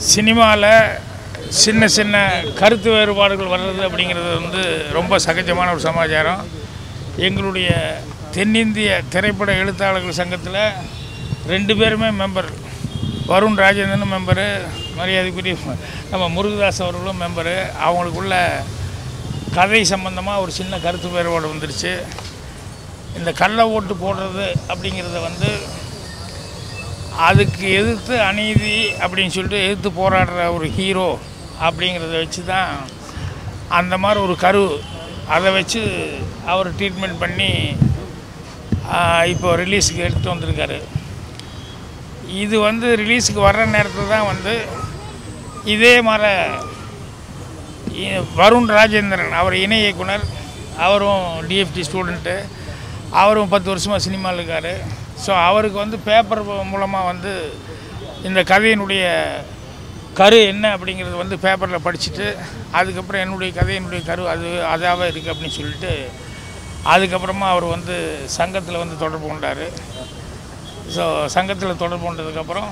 சினிமாவில் சின்ன சின்ன கருத்து வேறுபாடுகள் வர்றது அப்படிங்கிறது வந்து ரொம்ப சகஜமான ஒரு சமாச்சாரம் எங்களுடைய தென்னிந்திய திரைப்பட எழுத்தாளர்கள் சங்கத்தில் ரெண்டு பேருமே மெம்பர் வருண் ராஜேந்திரனும் மெம்பரு மரியாதைக்குரிய நம்ம முருகதாஸ் அவர்களும் மெம்பரு அவங்களுக்குள்ள கதை சம்பந்தமாக ஒரு சின்ன கருத்து வேறுபாடு வந்துருச்சு இந்த கள்ள ஓட்டு போடுறது அப்படிங்கிறத வந்து அதுக்கு எதிர்த்து அநீதி அப்படின்னு சொல்லிட்டு எதிர்த்து போராடுற ஒரு ஹீரோ அப்படிங்கிறத வச்சு தான் அந்த மாதிரி ஒரு கரு அதை வச்சு அவர் ட்ரீட்மெண்ட் பண்ணி ஆஹ், இப்போ ரிலீஸுக்கு எடுத்து வந்திருக்காரு இது வந்து ரிலீஸுக்கு வர்ற நேரத்தில் தான் வந்து இதே மாதிரி இ- வருண் ராஜேந்திரன் அவர் இணை இயக்குனர் அவரும் டிஎஃப்டி ஸ்டூடெண்ட்டு அவரும் பத்து வருஷமாக சினிமாவில் இருக்கார் ஸோ அவருக்கு வந்து பேப்பர் மூலமாக வந்து இந்த கதையினுடைய கரு என்ன அப்படிங்கிறது வந்து பேப்பரில் படிச்சுட்டு அதுக்கப்புறம் என்னுடைய கதையினுடைய கரு அது அதாவே இருக்குது அப்படின்னு சொல்லிட்டு அதுக்கப்புறமா அவர் வந்து சங்கத்தில் வந்து தொடர்பு கொண்டார் ஸோ சங்கத்தில் தொடர்பு கொண்டதுக்கப்புறம்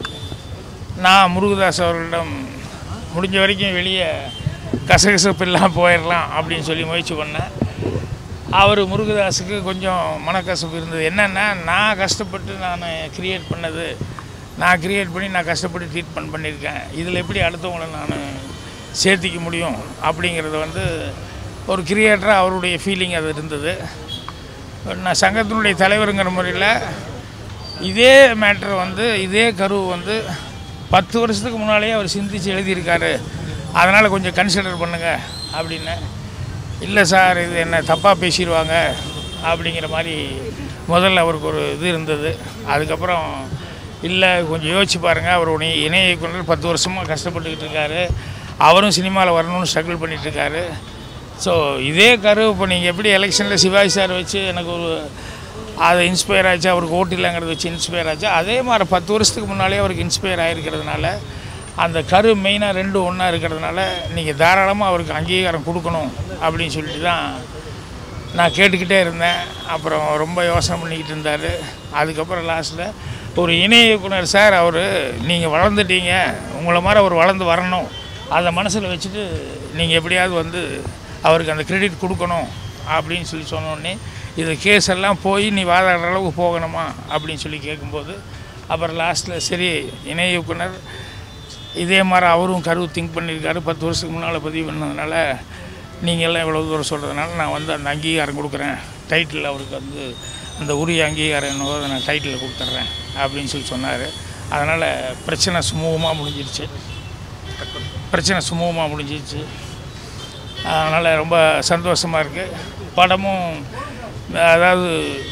நான் முருகதாஸ் அவர்களிடம் முடிஞ்ச வரைக்கும் வெளியே கசகசப்பெல்லாம் போயிடலாம் அப்படின்னு சொல்லி முயற்சி பண்ணேன் அவர் முருகதாஸுக்கு கொஞ்சம் மனக்கசப்பு இருந்தது என்னென்னா நான் கஷ்டப்பட்டு நான் கிரியேட் பண்ணது நான் கிரியேட் பண்ணி நான் கஷ்டப்பட்டு ட்ரீட்மெண்ட் பண்ணியிருக்கேன் இதில் எப்படி அடுத்தவங்களை நான் சேர்த்திக்க முடியும் அப்படிங்கிறது வந்து ஒரு கிரியேட்டராக அவருடைய ஃபீலிங் அது இருந்தது நான் சங்கத்தினுடைய தலைவருங்கிற முறையில் இதே மேட்ரு வந்து இதே கருவு வந்து பத்து வருஷத்துக்கு முன்னாலேயே அவர் சிந்திச்சு எழுதியிருக்காரு அதனால் கொஞ்சம் கன்சிடர் பண்ணுங்க அப்படின்னு இல்லை சார் இது என்ன தப்பாக பேசிடுவாங்க அப்படிங்கிற மாதிரி முதல்ல அவருக்கு ஒரு இது இருந்தது அதுக்கப்புறம் இல்லை கொஞ்சம் யோசிச்சு பாருங்கள் அவருடைய இணை இயக்குனர் பத்து வருஷமாக கஷ்டப்பட்டுக்கிட்டு இருக்காரு அவரும் சினிமாவில் வரணும்னு ஸ்ட்ரகிள் பண்ணிட்டு இருக்காரு ஸோ இதே கரு இப்போ நீங்கள் எப்படி எலெக்ஷனில் சிவாஜி சார் வச்சு எனக்கு ஒரு அதை இன்ஸ்பயர் ஆச்சு அவருக்கு ஓட்டு இல்லைங்கிறத வச்சு இன்ஸ்பயர் ஆச்சு அதே மாதிரி பத்து வருஷத்துக்கு முன்னாலே அவருக்கு இன்ஸ்பயர் ஆகிருக்கிறதுனால அந்த கரு மெயினாக ரெண்டும் ஒன்றா இருக்கிறதுனால நீங்கள் தாராளமாக அவருக்கு அங்கீகாரம் கொடுக்கணும் அப்படின்னு சொல்லிட்டு தான் நான் கேட்டுக்கிட்டே இருந்தேன் அப்புறம் ரொம்ப யோசனை பண்ணிக்கிட்டு இருந்தார் அதுக்கப்புறம் லாஸ்ட்டில் ஒரு இணை இயக்குனர் சார் அவர் நீங்கள் வளர்ந்துட்டீங்க உங்களை மாதிரி அவர் வளர்ந்து வரணும் அதை மனசில் வச்சுட்டு நீங்கள் எப்படியாவது வந்து அவருக்கு அந்த கிரெடிட் கொடுக்கணும் அப்படின்னு சொல்லி சொன்னோடனே இது கேஸ் எல்லாம் போய் நீ வாதாடுற அளவுக்கு போகணுமா அப்படின்னு சொல்லி கேட்கும்போது அப்புறம் லாஸ்ட்டில் சரி இணை இயக்குனர் இதே மாதிரி அவரும் கருவு திங்க் பண்ணியிருக்காரு பத்து வருஷத்துக்கு முன்னால் பதிவு பண்ணதுனால நீங்கள் எல்லாம் இவ்வளோ தூரம் சொல்கிறதுனால நான் வந்து அந்த அங்கீகாரம் கொடுக்குறேன் டைட்டில் அவருக்கு வந்து அந்த உரிய அங்கீகாரம் என்னவோ அதை நான் டைட்டில் கொடுத்துட்றேன் அப்படின்னு சொல்லி சொன்னார் அதனால் பிரச்சனை சுமூகமாக முடிஞ்சிருச்சு பிரச்சனை சுமூகமாக முடிஞ்சிருச்சு அதனால் ரொம்ப சந்தோஷமாக இருக்குது படமும் அதாவது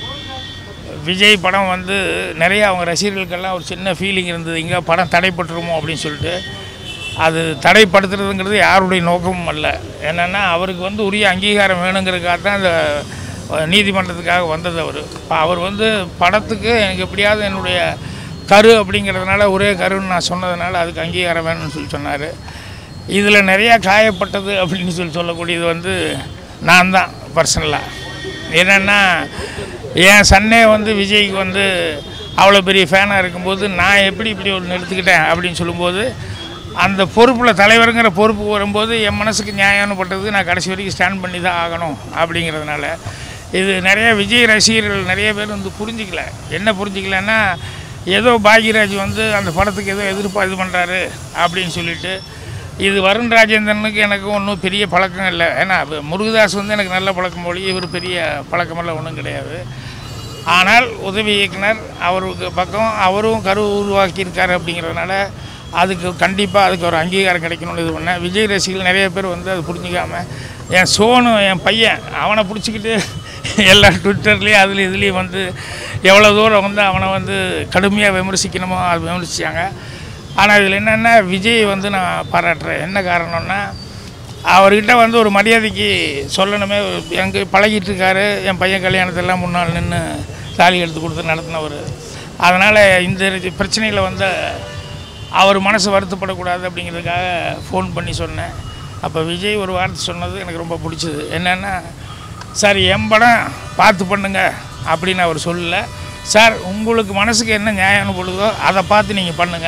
விஜய் படம் வந்து நிறைய அவங்க ரசிகர்களுக்கெல்லாம் ஒரு சின்ன ஃபீலிங் இருந்தது இங்கே படம் தடைப்பட்டுருமோ அப்படின்னு சொல்லிட்டு அது தடைப்படுத்துறதுங்கிறது யாருடைய நோக்கமும் அல்ல என்னென்னா அவருக்கு வந்து உரிய அங்கீகாரம் வேணுங்கிறதுக்காக தான் அந்த அஹ், நீதிமன்றத்துக்காக வந்தது அவர் இப்போ அவர் வந்து படத்துக்கு எனக்கு எப்படியாவது என்னுடைய கரு அப்படிங்கிறதுனால ஒரே கருன்னு நான் சொன்னதுனால அதுக்கு அங்கீகாரம் வேணும்னு சொல்லி சொன்னார் இதில் நிறையா காயப்பட்டது அப்படின்னு சொல்லி சொல்லக்கூடியது வந்து நான் தான் பர்சனலாக என்னென்னா என் சன்னே வந்து விஜய்க்கு வந்து அவ்வளோ பெரிய ஃபேனாக இருக்கும்போது நான் எப்படி இப்படி ஒன்று எடுத்துக்கிட்டேன் அப்படின்னு சொல்லும்போது அந்த பொறுப்பில் தலைவருங்கிற பொறுப்பு வரும்போது என் மனசுக்கு நியாயம்னு நான் கடைசி வரைக்கும் ஸ்டாண்ட் பண்ணி தான் ஆகணும் அப்படிங்கிறதுனால இது நிறைய விஜய் ரசிகர்கள் நிறைய பேர் வந்து புரிஞ்சிக்கல என்ன புரிஞ்சிக்கலன்னா ஏதோ பாக்யராஜ் வந்து அந்த படத்துக்கு ஏதோ எதிர்ப்பா இது பண்ணுறாரு அப்படின்னு சொல்லிட்டு இது வருண் ராஜேந்திரனுக்கு எனக்கு ஒன்றும் பெரிய பழக்கம் இல்லை ஏன்னா இப்ப முருகதாஸ் வந்து எனக்கு நல்ல பழக்கம் போலி இவர் பெரிய பழக்கமெல்லாம் ஒன்றும் கிடையாது ஆனால் உதவி இயக்குனர் அவருக்கு பக்கம் அவரும் கரு உருவாக்கியிருக்காரு அப்படிங்கிறதுனால அதுக்கு கண்டிப்பாக அதுக்கு ஒரு அங்கீகாரம் கிடைக்கணும்னு இது பண்ணேன் விஜய் ரசிகர்கள் நிறைய பேர் வந்து அது புரிஞ்சிக்காம என் சோனு என் பையன் அவனை பிடிச்சிக்கிட்டு எல்லா ட்விட்டர்லேயும் அதுலேயும் இதுலேயும் வந்து எவ்வளோ தூரம் வந்து அவனை வந்து கடுமையாக விமர்சிக்கணுமோ அது விமர்சித்தாங்க ஆனால் இதில் என்னென்னா விஜய் வந்து நான் பாராட்டுறேன் என்ன காரணம்னா அவர்கிட்ட வந்து ஒரு மரியாதைக்கு சொல்லணுமே எங்கே பழகிட்டு இருக்காரு என் பையன் கல்யாணத்தெல்லாம் முன்னால் நின்று தாலி எடுத்து கொடுத்து நடத்தினவர் அதனால் இந்த பிரச்சனையில் வந்து அவர் மனசு வருத்தப்படக்கூடாது அப்படிங்கிறதுக்காக ஃபோன் பண்ணி சொன்னேன் அப்போ விஜய் ஒரு வார்த்தை சொன்னது எனக்கு ரொம்ப பிடிச்சது என்னென்னா சார் என் படம் பார்த்து பண்ணுங்க அப்படின்னு அவர் சொல்லல சார் உங்களுக்கு மனசுக்கு என்ன நியாயம்னு பொழுதோ அதை பார்த்து நீங்கள் பண்ணுங்கள்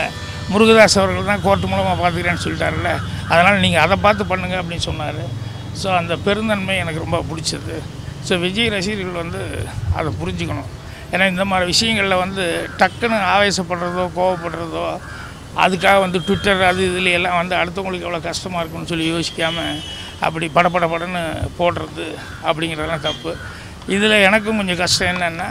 முருகதாஸ் அவர்கள் தான் கோர்ட்டு மூலமாக பார்த்துக்கிறேன்னு சொல்லிட்டாருல்ல அதனால் நீங்கள் அதை பார்த்து பண்ணுங்க அப்படின்னு சொன்னார் ஸோ அந்த பெருந்தன்மை எனக்கு ரொம்ப பிடிச்சது ஸோ விஜய் ரசிகர்கள் வந்து அதை புரிஞ்சுக்கணும் ஏன்னா இந்த மாதிரி விஷயங்களில் வந்து டக்குன்னு ஆவேசப்படுறதோ கோவப்படுறதோ அதுக்காக வந்து ட்விட்டர் அது இதுல எல்லாம் வந்து அடுத்தவங்களுக்கு எவ்வளோ கஷ்டமாக இருக்கும்னு சொல்லி யோசிக்காமல் அப்படி படபட படன்னு போடுறது அப்படிங்கிறதெல்லாம் தப்பு இதில் எனக்கும் கொஞ்சம் கஷ்டம் என்னென்னா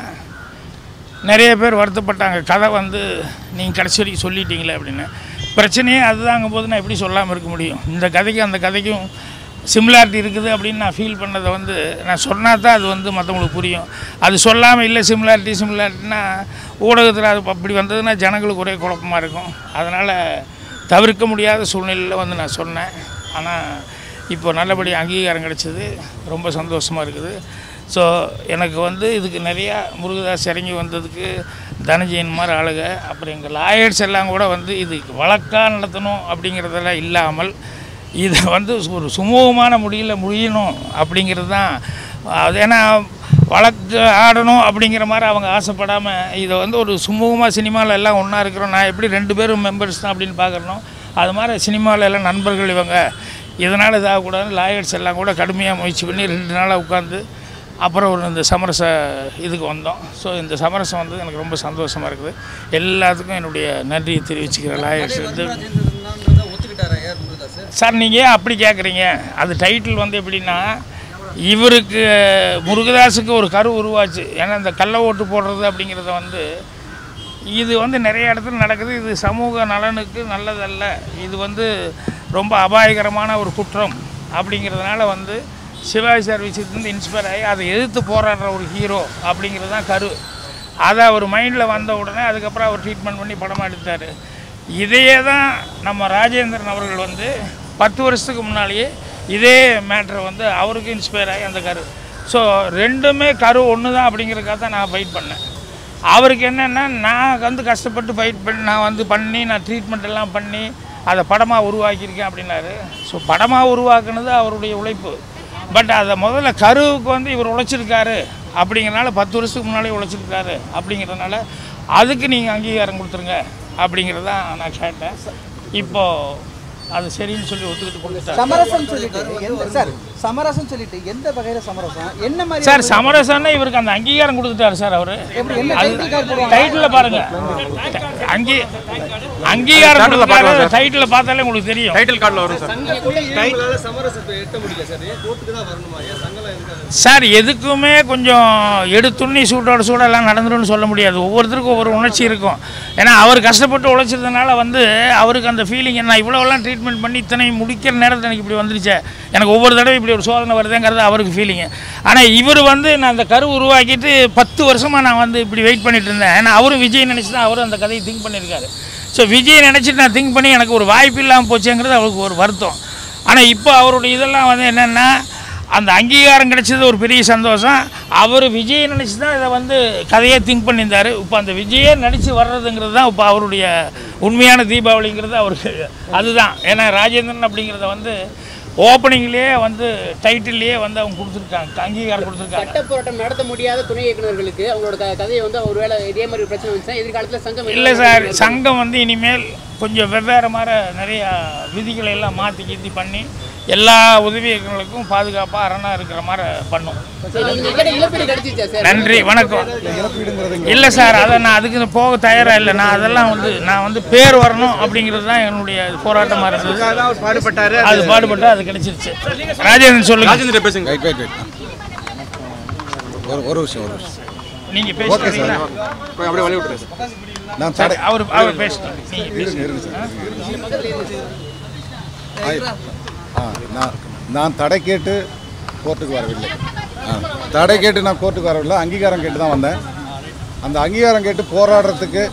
நிறைய பேர் வருத்தப்பட்டாங்க கதை வந்து நீங்கள் கடைசி வரைக்கும் சொல்லிட்டீங்களே அப்படின்னு பிரச்சனையே அதுதாங்கும் போது நான் எப்படி சொல்லாமல் இருக்க முடியும் இந்த கதைக்கும் அந்த கதைக்கும் சிமிலாரிட்டி இருக்குது அப்படின்னு நான் ஃபீல் பண்ணதை வந்து நான் சொன்னால் தான் அது வந்து மற்றவங்களுக்கு புரியும் அது சொல்லாமல் இல்லை சிமிலாரிட்டி சிமிலாரிட்டினா ஊடகத்தில் அது அப்படி வந்ததுன்னா ஜனங்களுக்கு ஒரே குழப்பமாக இருக்கும் அதனால் தவிர்க்க முடியாத சூழ்நிலையில் வந்து நான் சொன்னேன் ஆனால் இப்போ நல்லபடி அங்கீகாரம் கிடைச்சது ரொம்ப சந்தோஷமாக இருக்குது ஸோ எனக்கு வந்து இதுக்கு நிறையா முருகதாஸ் இறங்கி வந்ததுக்கு தனஞ்சயன் மாதிரி ஆளுங்க அப்புறம் எங்கள் லாயர்ஸ் எல்லாம் கூட வந்து இது வழக்காக நடத்தணும் அப்படிங்கிறதெல்லாம் இல்லாமல் இதை வந்து ஒரு சுமூகமான முடியல முடியணும் அப்படிங்கிறது தான் அது ஏன்னா வழக்கு ஆடணும் அப்படிங்கிற மாதிரி அவங்க ஆசைப்படாமல் இதை வந்து ஒரு சுமூகமாக சினிமாவில் எல்லாம் ஒன்றா இருக்கிறோம் நான் எப்படி ரெண்டு பேரும் மெம்பர்ஸ் தான் அப்படின்னு பார்க்குறனோ அது மாதிரி சினிமாவில் எல்லாம் நண்பர்கள் இவங்க இதனால் இதாகக்கூடாது லாயர்ஸ் எல்லாம் கூட கடுமையாக முயற்சி பண்ணி ரெண்டு நாளாக உட்காந்து அப்புறம் ஒரு இந்த சமரச இதுக்கு வந்தோம் ஸோ இந்த சமரசம் வந்து எனக்கு ரொம்ப சந்தோஷமாக இருக்குது எல்லாத்துக்கும் என்னுடைய நன்றியை தெரிவிச்சுக்கிறேன் லாயர்ஸ் வந்து ஒத்துக்கிட்டாரா ஏஆர் முருகதாஸ் சார் நீங்கள் ஏன் அப்படி கேட்குறீங்க அது டைட்டில் வந்து எப்படின்னா இவருக்கு முருகதாஸுக்கு ஒரு கரு உருவாச்சு ஏன்னா இந்த கள்ள ஓட்டு போடுறது அப்படிங்கிறத வந்து இது வந்து நிறைய இடத்துல நடக்குது இது சமூக நலனுக்கு நல்லதல்ல இது வந்து ரொம்ப அபாயகரமான ஒரு குற்றம் அப்படிங்கிறதுனால வந்து சிவாஜி சார் விஷயத்துலேருந்து இன்ஸ்பயர் ஆகி அதை எதிர்த்து போராடுற ஒரு ஹீரோ அப்படிங்கிறது தான் கரு அதை அவர் மைண்டில் வந்த உடனே அதுக்கப்புறம் அவர் ட்ரீட்மெண்ட் பண்ணி படமாக எடுத்தார் இதையே தான் நம்ம ராஜேந்திரன் அவர்கள் வந்து பத்து வருஷத்துக்கு முன்னாலேயே இதே மேட்ரை வந்து அவருக்கு இன்ஸ்பயர் ஆகி அந்த கரு ஸோ ரெண்டுமே கரு ஒன்று தான் அப்படிங்கிறதுக்காக தான் நான் ஃபைட் பண்ணேன் அவருக்கு என்னென்னா நான் வந்து கஷ்டப்பட்டு ஃபைட் பண்ணி நான் வந்து பண்ணி நான் ட்ரீட்மெண்ட் எல்லாம் பண்ணி அதை படமாக உருவாக்கியிருக்கேன் அப்படின்னாரு ஸோ படமாக உருவாக்குனது அவருடைய உழைப்பு பட் அதை முதல்ல கருவுக்கு வந்து இவர் உழைச்சிருக்காரு அப்படிங்கிறனால பத்து வருஷத்துக்கு முன்னாலே உழைச்சிருக்காரு அப்படிங்கிறதுனால அதுக்கு நீங்கள் அங்கீகாரம் கொடுத்துருங்க அப்படிங்கிறதான் நான் கேட்டேன் இப்போது அது சரின்னு சொல்லி ஒத்துக்கிட்டு கொடுத்துட்டாரு சமரசம் சொல்லிட்டு எந்த சார் சமரசம் சொல்லிட்டு எந்த வகையில சமரசம் என்ன மாதிரி சார் சமரசம்னா இவருக்கு அந்த அங்கீகாரம் கொடுத்துட்டாரு சார் அவரு எப்படி என்ன டைட்டில் கார்டு போடுவாங்க டைட்டில் பாருங்க அங்கீ அங்கீகாரம் கொடுத்துட்டாரு டைட்டில் பார்த்தாலே உங்களுக்கு தெரியும் டைட்டில் கார்டில் வரும் சார் உங்களால சமரசத்தை எட்ட முடியல சார் ஏன் கோர்ட்டுக்கு தான் வரணுமா ஏன் சங்கலாம் எதுக்காக சார் எதுக்குமே கொஞ்சம் எடுத்துண்ணி சூட்டோட சூட எல்லாம் நடந்துரும்னு சொல்ல முடியாது ஒவ்வொருத்தருக்கும் ஒவ்வொரு உணர்ச்சி இருக்கும் ஏன்னா அவர் கஷ்டப்பட்டு உழைச்சதுனால வந்து அவருக்கு அந்த ஃபீலிங் என்ன இவ்வளோலாம் ட்ரீட்மெண்ட் பண்ணி இத்தனை முடிக்கிற நேரத்தில் எனக்கு இப்படி வந்துருச்சே எனக்கு ஒவ்வொரு தடவை இப்படி ஒரு சோதனை வருதுங்கிறது அவருக்கு ஃபீலிங்கு ஆனால் இவர் வந்து நான் அந்த கரு உருவாக்கிட்டு பத்து வருஷமாக நான் வந்து இப்படி வெயிட் பண்ணிட்டு இருந்தேன் ஏன்னா அவரும் விஜய் நினச்சி தான் அவரும் அந்த கதையை திங்க் பண்ணியிருக்காரு ஸோ விஜய் நினச்சிட்டு நான் திங்க் பண்ணி எனக்கு ஒரு வாய்ப்பு இல்லாமல் போச்சுங்கிறது அவருக்கு ஒரு வருத்தம் ஆனால் இப்போ அவருடைய இதெல்லாம் வந்து என்னென்னா அந்த அங்கீகாரம் கிடைச்சது ஒரு பெரிய சந்தோஷம் அவர் விஜய் நினச்சி தான் இதை வந்து கதையே திங்க் பண்ணியிருந்தார் இப்போ அந்த விஜயே நடித்து வர்றதுங்கிறது தான் இப்போ அவருடைய உண்மையான தீபாவளிங்கிறது அவருக்கு அதுதான் ஏன்னா ராஜேந்திரன் அப்படிங்கிறத வந்து ஓப்பனிங்லேயே வந்து டைட்டில்லையே வந்து அவங்க கொடுத்துருக்காங்க அங்கீகாரம் கொடுத்துருக்காங்க சட்ட போராட்டம் நடத்த முடியாத துணை இயக்குநர்களுக்கு அவங்களோட க- கதையை வந்து ஒருவேளை இதே மாதிரி பிரச்சனை வந்துச்சா எதிர்காலத்தில் சங்கம் என்ன இல்லை சார் மாதிரி சங்கம் வந்து இனிமேல் கொஞ்சம் வெவ்வேறு மாதிரி நிறையா விதிகளை எல்லாம் மாற்றி கீத்தி பண்ணி எல்லா உதவியங்களுக்கும் பாதுகாப்பாக அரணாக இருக்கிற மாதிரி பண்ணும் சரி, நீங்க கேட்ட இழப்பீடு கிடைச்சிச்சா சார் நன்றி வணக்கம் இல்லை சார் அதை நான் அதுக்கு போக தயாராக இல்லை நான் அதெல்லாம் வந்து நான் வந்து பேர் வரணும் அப்படிங்கிறது தான் என்னுடைய போராட்டமாக இருந்தது அதான் அவர் பாடுபட்டாரு அது பாடுபட்டு அது கிடைச்சிருச்சு ராஜேந்திரன் சொல்லுங்க ராஜேந்திர பேசுங்க வெயிட் வெயிட் வெயிட் ஒரு ஒரு விஷயம் ஒரு விஷயம் நீங்கள் பேசுறீங்களா போய் அப்படியே வழி விட்டுரு சார் நான் தடை அவர் அவர் பேசணும் நீங்கள் இருங்க இருங்க சார் ஆய். ஆ நான் நான் தடை கேட்டு கோர்ட்டுக்கு வரவில்லை ஆ தடை கேட்டு நான் கோர்ட்டுக்கு வரவில்லை அங்கீகாரம் கேட்டு தான் வந்தேன் அந்த அங்கீகாரம் கேட்டு போராடுறதுக்கு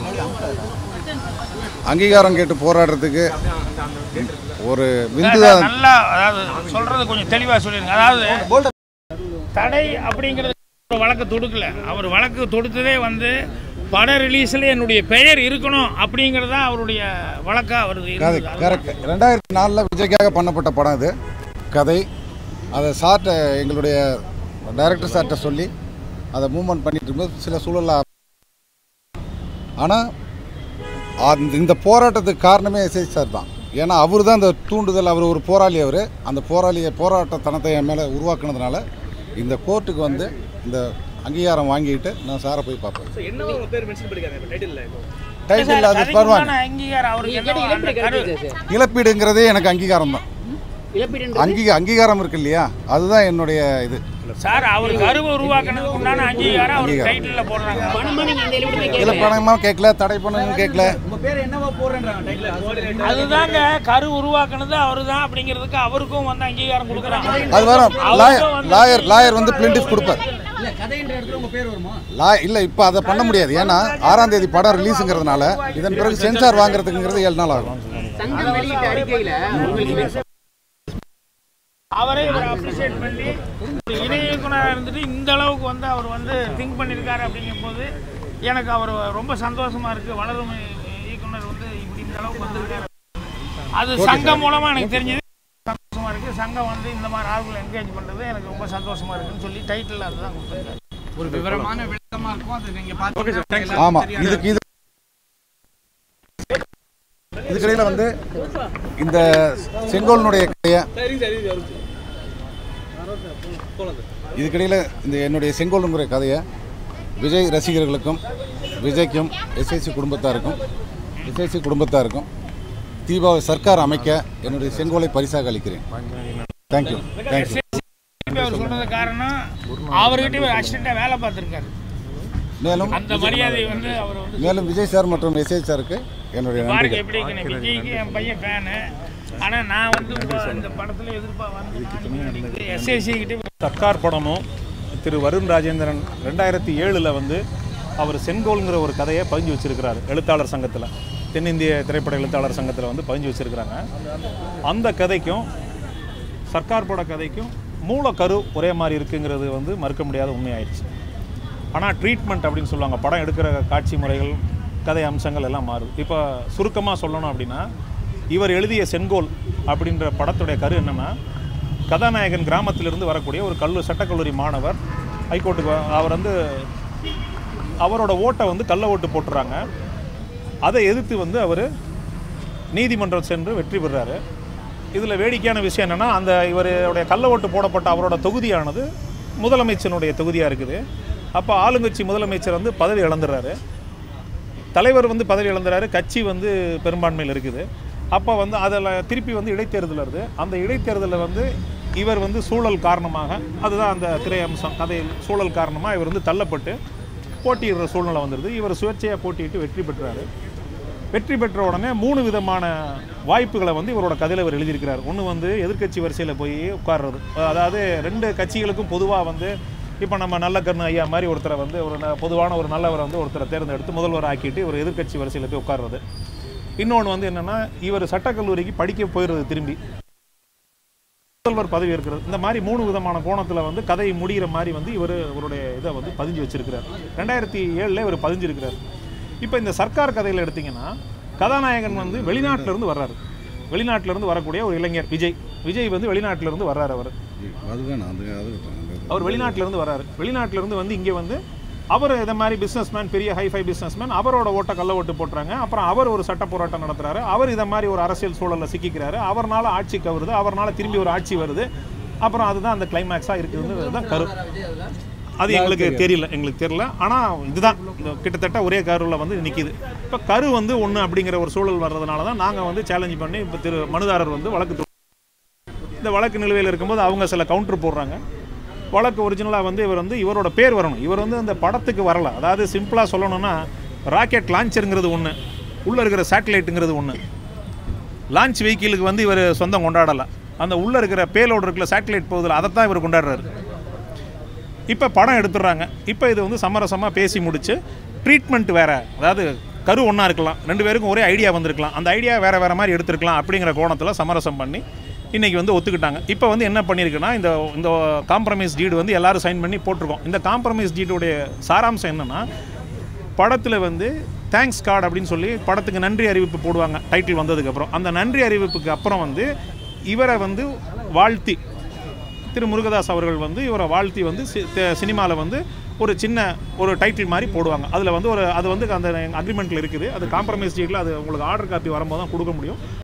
அங்கீகாரம் கேட்டு போராடுறதுக்கு ஒரு விந்து தான் நல்லா அதாவது சொல்றது கொஞ்சம் தெளிவாக சொல்லிடுங்க அதாவது தடை அப்படிங்கிறது ஒரு வழக்கு தொடுக்கல அவர் வழக்கு தொடுத்ததே வந்து பட ரிலீஸில் என்னுடைய பெயர் இருக்கணும் அப்படிங்கிறது தான் அவருடைய வழக்கா வருது கதை இருந்தது. கரெக்ட் ரெண்டாயிரத்தி நாலில் விஜய்க்காக பண்ணப்பட்ட படம் இது கதை அதை சார்ட்ட எங்களுடைய டைரக்டர் சார்ட்ட சொல்லி அதை மூவ்மெண்ட் பண்ணிட்டு இருக்கும்போது சில சூழலில் ஆனால் அந்த இந்த போராட்டத்துக்கு காரணமே எஸ்ஐ சார் தான் ஏன்னா அவர் தான் இந்த தூண்டுதல் அவர் ஒரு போராளி அவர் அந்த போராளியை போராட்டத்தனத்தை என் மேலே உருவாக்குனதுனால இந்த கோர்ட்டுக்கு வந்து இந்த அங்கீகாரம் வாங்கிட்டு நான் சாரை போய் பார்ப்பேன் என்ன உங்க பேர் மென்ஷன் பண்ணிருக்காங்க இப்போ டைட்டில் டைட்டில் அது அதுக்கு பரவாயில்ல உண்டான அங்கீகாரம் அவருக்கு நீங்க கேட்ட என்ன இழப்பீடு அந்த கரு கிடைச்சது சார் இழப்பீடுங்கிறதே எனக்கு அங்கீகாரம் தான் இழப்பீடுன்றது அங்கீ அங்கீகாரம் இருக்கு இல்லையா அதுதான் என்னுடைய இது சார் அவர் கருவை உருவாக்குனதுக்கு உண்டான அங்கீகாரம் அவர் அங்கீகாரம். டைட்டில்ல போடுறாங்க பணமா நீங்க எந்த இழப்பீடுமே இதில் கேட்கல பணமாக கேட்கல தடை பண்ணணும் கேட்கல உங்க பேர் என்னவா போடுறேன்றாங்க டைட்டில் அதுதாங்க கரு உருவாக்குனது அவரு தான் அப்படிங்கிறதுக்கு அவருக்கும் வந்து அங்கீகாரம் கொடுக்குறாங்க அது வரும் லாயர் லாயர் லாயர் வந்து பிளிண்டிஃப் கொடுப்பார் இல்ல கதைன்ற இடத்துல உங்க பேர் வருமா லா இல்லை இப்போ அதை பண்ண முடியாது ஏன்னா ஆறாம் தேதி படம் ரிலீஸுங்கிறதுனால இதன் பிறகு சென்சார் வாங்குறதுங்கிறது ஏழு நாள் ஆகும் சங்கம் வெளியிட்ட அறிக்கையில உங்களுக்கு அவரே இவரை அப்ரிஷியேட் பண்ணி ஒரு இணை இயக்குனராக இருந்துட்டு இந்த அளவுக்கு வந்து அவர் வந்து திங்க் பண்ணியிருக்காரு அப்படிங்கும் போது எனக்கு அவர் ரொம்ப சந்தோஷமா இருக்கு வளரும் இயக்குனர் வந்து இப்படி இந்த அளவுக்கு வந்திருக்காரு அது சங்கம் மூலமா எனக்கு தெரிஞ்சது சந்தோஷமா இருக்கு சங்கம் வந்து இந்த மாதிரி ஆளுகளை என்கரேஜ் பண்றது எனக்கு ரொம்ப சந்தோஷமா இருக்குன்னு சொல்லி டைட்டில் அதுதான் கொடுத்துருக்காரு ஒரு விவரமான விளக்கமா இருக்கும் அது நீங்க பார்த்து ஆமாம் இதுக்கு இது இதுக்கிடையில் வந்து இந்த செங்கோலனுடைய கதையை சரிங்க சார் இது வருது போலாம் சார் இதுக்கிடையில் இந்த என்னுடைய செங்கோலனுடைய கதையை விஜய் ரசிகர்களுக்கும் விஜய்க்கும் எஸ்ஐசி குடும்பத்தாருக்கும் எஸ்ஐசி குடும்பத்தாருக்கும் தீபாவளி சர்க்கார் அமைக்க என்னுடைய செங்கோலை பரிசாக அளிக்கிறேன் தேங்க்யூ தேங்க்யூ திருப்பி அவர் சொல்றது காரணம் அவர்கிட்ட ஒரு அசிஸ்டண்டாக வேலை பார்த்துருக்காரு மேலும் அந்த மரியாதை வந்து அவர் வந்து மேலும் விஜய் சார் மற்றும் எஸ்ஐ சாருக்கு என்னுடைய பாருங்க நன்றிகள் எப்படி இருக்குன்னு விஜய்க்கு என் பையன் ஃபேனு ஆனால் நான் வந்து உங்க இந்த படத்தில் எதிர்ப்பா வந்து எஸ்ஏசி கிட்ட சர்க்கார் படமும் திரு வருண் ராஜேந்திரன் ரெண்டாயிரத்தி ஏழில் வந்து அவர் செங்கோல்ங்கிற ஒரு கதையை பதிஞ்சு வச்சிருக்கிறாரு எழுத்தாளர் சங்கத்தில் தென்னிந்திய திரைப்பட எழுத்தாளர் சங்கத்தில் வந்து பதிஞ்சு வச்சிருக்கிறாங்க அந்த கதைக்கும் சர்க்கார் பட கதைக்கும் மூலக்கரு ஒரே மாதிரி இருக்குங்கிறது வந்து மறுக்க முடியாத உண்மையாயிடுச்சு ஆனால் ட்ரீட்மெண்ட் அப்படின்னு சொல்லுவாங்க படம் எடுக்கிற காட்சி முறைகள் கதை அம்சங்கள் எல்லாம் மாறுது இப்போ சுருக்கமாக சொல்லணும் அப்படின்னா இவர் எழுதிய செங்கோல் அப்படின்ற படத்துடைய கரு என்னென்னா கதாநாயகன் கிராமத்திலிருந்து வரக்கூடிய ஒரு கல்லு சட்டக்கல்லூரி மாணவர் ஹைகோர்ட்டுக்கு வ- அவர் வந்து அவரோட ஓட்டை வந்து கள்ள ஓட்டு போட்டுறாங்க அதை எதிர்த்து வந்து அவர் நீதிமன்றம் சென்று வெற்றி பெறுறாரு இதில் வேடிக்கையான விஷயம் என்னென்னா அந்த இவருடைய கள்ள ஓட்டு போடப்பட்ட அவரோட தொகுதியானது முதலமைச்சனுடைய தொகுதியாக இருக்குது அப்போ ஆளுங்கட்சி முதலமைச்சர் வந்து பதவி இழந்துடுறாரு தலைவர் வந்து பதவி இழந்துறாரு கட்சி வந்து பெரும்பான்மையில் இருக்குது அப்போ வந்து அதில் திருப்பி வந்து இடைத்தேர்தல் வருது அந்த இடைத்தேர்தலில் வந்து இவர் வந்து சூழல் காரணமாக அதுதான் அந்த திரை அம்சம் கதையில் சூழல் காரணமாக இவர் வந்து தள்ளப்பட்டு போட்டியிடுற சூழ்நிலை வந்துடுது இவர் சுயேட்சையாக போட்டியிட்டு வெற்றி பெற்றாரு வெற்றி பெற்ற உடனே மூணு விதமான வாய்ப்புகளை வந்து இவரோட கதையில் இவர் எழுதியிருக்கிறார் ஒன்று வந்து எதிர்க்கட்சி வரிசையில் போய் உட்கார்றது அதாவது ரெண்டு கட்சிகளுக்கும் பொதுவாக வந்து இப்போ நம்ம நல்ல கண்ணு ஐயா மாதிரி ஒருத்தரை வந்து ஒரு ந- பொதுவான ஒரு நல்லவரை வந்து ஒருத்தரை தேர்ந்தெடுத்து முதல்வர் ஆக்கிட்டு ஒரு எதிர்க்கட்சி வரிசையில் போய் உட்கார்றது இன்னொன்று வந்து என்னென்னா இவர் சட்டக்கல்லூரிக்கு படிக்க போயிடுறது திரும்பி முதல்வர் பதவி இருக்கிறது இந்த மாதிரி மூணு விதமான கோணத்தில் வந்து கதை முடிகிற மாதிரி வந்து இவர் இவருடைய இதை வந்து பதிஞ்சு வச்சிருக்கிறார் ரெண்டாயிரத்தி ஏழில் இவர் பதிஞ்சிருக்கிறார் இப்போ இந்த சர்க்கார் கதையில் எடுத்தீங்கன்னா கதாநாயகன் வந்து வெளிநாட்டுல இருந்து வர்றாரு வெளிநாட்டுல இருந்து வரக்கூடிய ஒரு இளைஞர் விஜய் விஜய் வந்து வெளிநாட்டுல இருந்து வர்றாரு அவர் அது வேணாம் அது அது அவர் வெளிநாட்டுல இருந்து வர்றாரு வெளிநாட்டுல இருந்து வந்து இங்கே வந்து அவர் இதை மாதிரி பிஸ்னஸ்மேன் பெரிய ஹைஃபை பிஸ்னஸ்மேன் அவரோட ஓட்டை கள்ள ஓட்டு போட்டுறாங்க அப்புறம் அவர் ஒரு சட்ட போராட்டம் நடத்துறாரு அவர் இதை மாதிரி ஒரு அரசியல் சூழலில் சிக்கிக்கிறாரு அவர்னால ஆட்சி கவருது அவர்னால திரும்பி ஒரு ஆட்சி வருது அப்புறம் அதுதான் அந்த கிளைமேக்ஸாக இருக்குதுன்னு தான் கரு அது எங்களுக்கு தெரியல எங்களுக்கு தெரியல ஆனால் இதுதான் இந்த கிட்டத்தட்ட ஒரே கருவில் வந்து நிற்கிது இப்போ கரு வந்து ஒன்று அப்படிங்கிற ஒரு சூழல் வர்றதுனால தான் நாங்கள் வந்து சேலஞ்ச் பண்ணி இப்போ திரு மனுதாரர் வந்து வழக்கு தொ- இந்த வழக்கு நிலுவையில் இருக்கும்போது அவங்க சில கவுண்டர் போடுறாங்க வழக்கு ஒரிஜினலாக வந்து இவர் வந்து இவரோட பேர் வரணும் இவர் வந்து அந்த படத்துக்கு வரல அதாவது சிம்பிளாக சொல்லணும்னா ராக்கெட் லான்ச்சருங்கிறது ஒன்று உள்ளே இருக்கிற சேட்டலைட்டுங்கிறது ஒன்று லான்ச் வெஹிக்கிளுக்கு வந்து இவர் சொந்தம் கொண்டாடலை அந்த உள்ளே இருக்கிற பேலோடு இருக்கிற சேட்டலைட் போகுதில்ல அதை தான் இவர் கொண்டாடுறாரு இப்போ படம் எடுத்துடுறாங்க இப்போ இது வந்து சமரசமாக பேசி முடிச்சு ட்ரீட்மெண்ட் வேறு அதாவது கரு ஒன்றா இருக்கலாம் ரெண்டு பேருக்கும் ஒரே ஐடியா வந்திருக்கலாம் அந்த ஐடியா வேறு வேறு மாதிரி எடுத்துருக்கலாம் அப்படிங்கிற கோணத்தில் சமரசம் பண்ணி இன்றைக்கி வந்து ஒத்துக்கிட்டாங்க இப்போ வந்து என்ன பண்ணியிருக்குன்னா இந்த இந்த காம்ப்ரமைஸ் டீடு வந்து எல்லாரும் சைன் பண்ணி போட்டிருக்கோம் இந்த காம்ப்ரமைஸ் டீடுடைய சாராம்சம் என்னென்னா படத்தில் வந்து தேங்க்ஸ் கார்டு அப்படின்னு சொல்லி படத்துக்கு நன்றி அறிவிப்பு போடுவாங்க டைட்டில் வந்ததுக்கப்புறம் அந்த நன்றி அறிவிப்புக்கு அப்புறம் வந்து இவரை வந்து வாழ்த்தி திரு முருகதாஸ் அவர்கள் வந்து இவரை வாழ்த்தி வந்து சினிமாவில் வந்து ஒரு சின்ன ஒரு டைட்டில் மாதிரி போடுவாங்க அதில் வந்து ஒரு அது வந்து அந்த அக்ரிமெண்ட்டில் இருக்குது அது காம்ப்ரமைஸ் டீட்டில் அது உங்களுக்கு ஆர்டர் காப்பி வரும்போது தான் கொடுக்க முடியும்